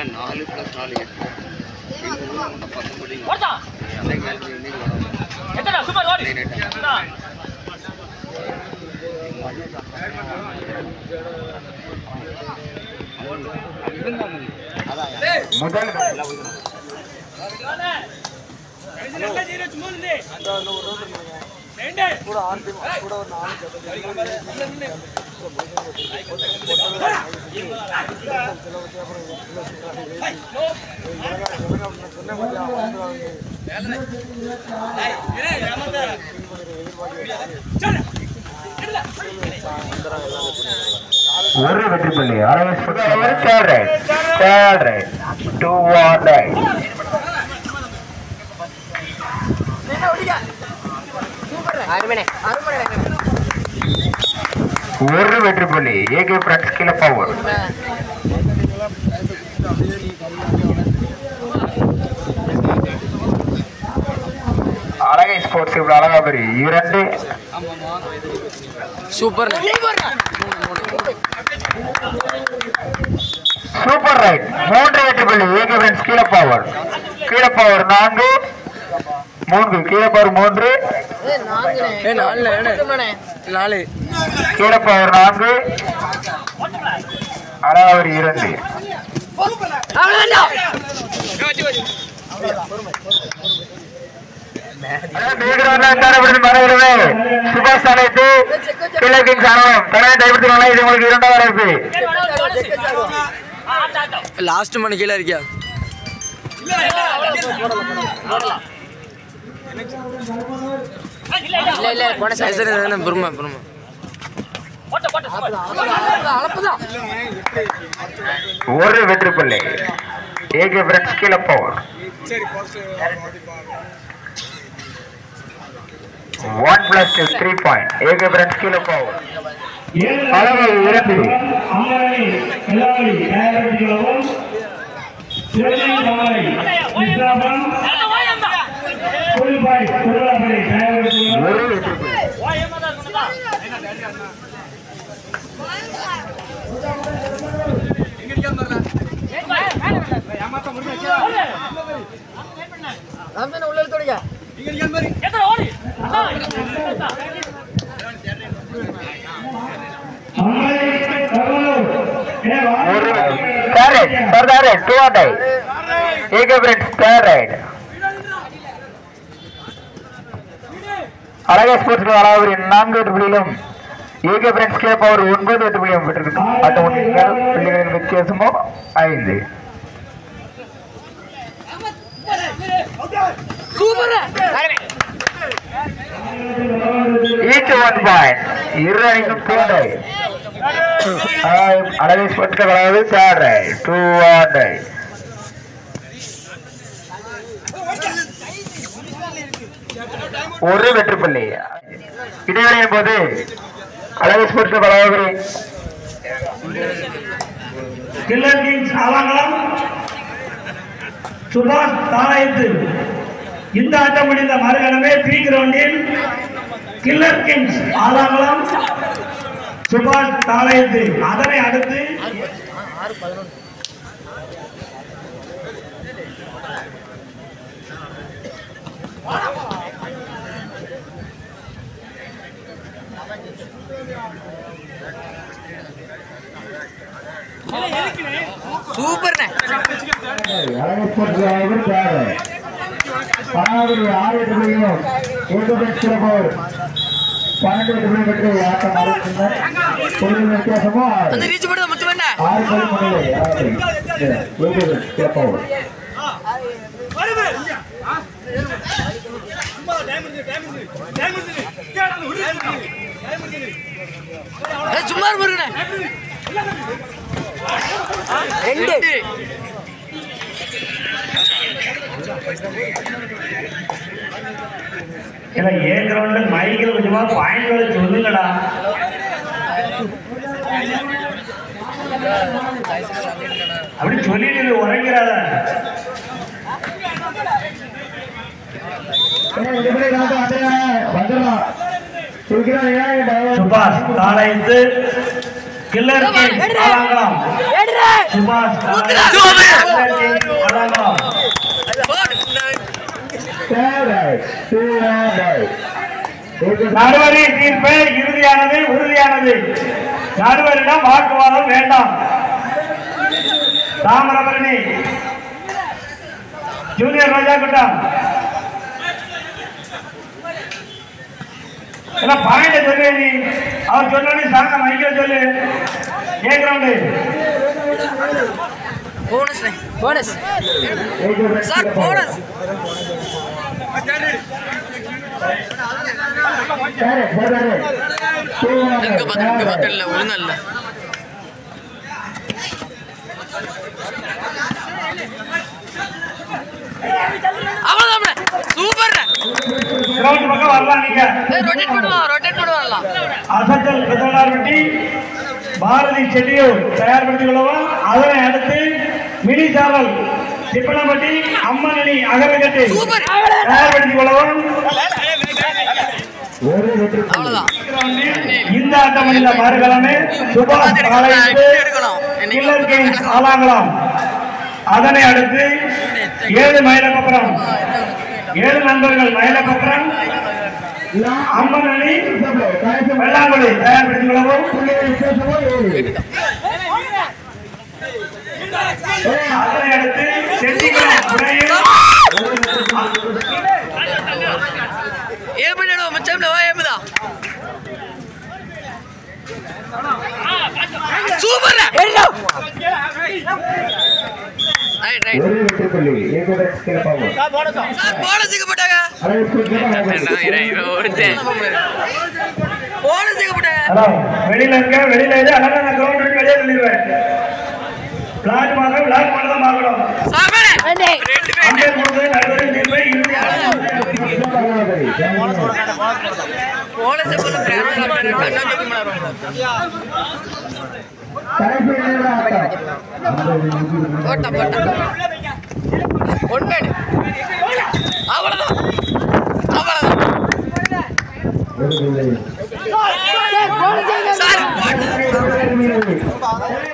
இல்லை நாலு ப்ளஸ் நாலு எட்டு எங்கள் ஊரில் மட்டும் பத்து மணி அன்னைக்கு வேலை இன்னைக்கு வரும் முதல் ஒரு வெற்றி புள்ளி R S third right third right two one right ஒரு வெற்றி புள்ளி ஏகே ஃப்ரெண்ட்ஸ் கீழே பவர் அழகை ஸ்போர்ட்ஸ் இப்படி அழகாபுரி இரண்டு சூப்பர் சூப்பர் ரைட் மூன்று வெற்றி புள்ளி ஏகே ஃப்ரெண்ட்ஸ் கீழே பவர் கீழே பவர் நான்கு மூன்று கீழே பவர் மூன்று ஏ நாலு நாலு கீழே பவர் நான்கு அழகாபுரி இரண்டு சுபாஷ் அழைத்து கிழக்கின் சாணம் தலைமை கைப்பற்றினால இது உங்களுக்கு இரண்டாவது அழைப்பு லாஸ்ட் மணி கீழே இருக்கியா சரி சரி தானே பொறுமை பொறுமை ஒரு வெற்றி பிள்ளை ஏகே ஃப்ரெண்ட்ஸ் கீழே power one plus two three point A K friends கீழே பவர் அளவு இரண்டு ஒரு வெற்றி பிள்ளை ஒரு கேரட் சர்தார் do or die A K friends கேரட் அழகா ஸ்போர்ட்ஸ் அழகாவரி நான்கு வெற்றி புள்ளியிலும் ஏகே ஃப்ரெண்ட்ஸ் கே பவர் ஒன்பது வெற்றி புள்ளியும் பெற்றிருக்கு அட்ட ஒன்றிகள் புள்ளிகளின் வித்தியாசமோ ஐந்து ஈச் ஒன் பாயிண்ட் இரு அணிக்கும் தூண்டை அழகை ஸ்போர்ட்ஸ் அதாவது தேர்ட் டூ ஒன் ஒரு வெற்றி புள்ளி இடைவெளியின் போது அழகு ஸ்போர்ட்ஸ் பலவகரி கில்லர் கிங்ஸ் ஆவாங்கலம் சுபாஷ் தாராயத்து இந்த ஆட்டம் முடிந்த மறுகணமே பி கிரவுண்டில் கில்லர் கிங்ஸ் ஆலாங்குளம் சுபாஷ் தாராயத்து அதனை அடுத்து சூப்பர்ண்ணே அழகு ஸ்போர்ட்ஸ் ஆறு பணாவரி ஆறு வெற்றி புள்ளியும் ஏழு வெற்றி போர் பன்னெண்டு வெற்றி புள்ளி பெற்று ஆட்டம் ஆரம்பித்தனர் பொழுது வித்தியாசமோ ஆறு அந்த ரீச் பண்ணுறது மொத்தம் என்ன ஆறு படி முன்னிலை ஏழு வெற்றி போர் ஏய், சும்மா இருப்பாருண்ணே ரெண்டு இல்ல ஏ கிரவுண்டில் மைக்கில் கொஞ்சமா பாயிண்ட்களை சொல்லுங்கடா அப்படி சொல்லிட்டு உறங்கிறாத சுபாஷ் தாளைத்து கில்லர் கிங் அலாங்கலம் சுபாஷ் கில்லர் கிங் அலாங்கலம் நடுவரி தீர்ப்பு இறுதியானது உறுதியானது நடுவரிடம் வாக்குவாதம் வேண்டாம் தாமிரபரணி ஜூனியர் ரோஜா குட்டம் என்ன பாயிண்ட சொல்லு நீ அவர் சொன்னோடனே சாங்க மைக்கில சொல்லு A ground bonus bonus sir bonus இங்க பார்த்து இங்க பார்த்து இல்ல ஒழுங்கா இல்ல அவ்வளவுதான் சூப்பர் கிரவுண்ட் பக்கம் வரலாம் நீங்க ரொட்டேட் பண்ணுவோம் ரொட்டேட் பண்ணுவோம் அசத்தல் பெத்தனார்பட்டி பாரதி செட்டியூர் தயார்படுத்திக் கொள்ளவும் அதனை அடுத்து மினி சாவல் திப்பனப்பட்டி அம்மனி அகரகட்டு சூப்பர் தயார்படுத்திக் கொள்ளவும் அவ்வளவுதான் இந்த ஆட்டமணியில் மறுகிழமை சுபாஷ் பாளையத்து கில்லர் கிங்ஸ் ஆலாங்கலம் அதனை அடுத்து ஏழு மயிலப்பப்புறம் ஏழு நண்பர்கள் மயிலப்பப்புறம் அம்மன் அணி வெள்ளாங்குடி தயார்படுத்திக் கொள்ளவும் அதனை அடுத்து செட்டிக்குளம் துணையில் ஏழு பண்ணிடுவோம் மச்சான் வா ஏமுதா சூப்பர் ரைட் ரைட் சார் போனஸுக்கு போட்டாங்க போனஸுக்கு போட்டாங்க ஹலோ வெளியில இருக்க வெளியில இரு அழகா நான் கிரவுண்ட் விட்டு வெளியே சொல்லிடுவேன் பிளாட் மாற பிளாட் பண்ண தான் பார்க்கணும் சார் மேலே ரெண்டு பேர் அம்பேர் கொடுத்து நடுவரை தீர்ப்பை இறுதியாக போனஸ் போல பிராண்ட் கண்ணா ஜோக்கி மாறுவாங்க போட்டா போட்டா ஒன் பேட் அவ்வளவுதான் அவ்வளவுதான் சார் போட்டு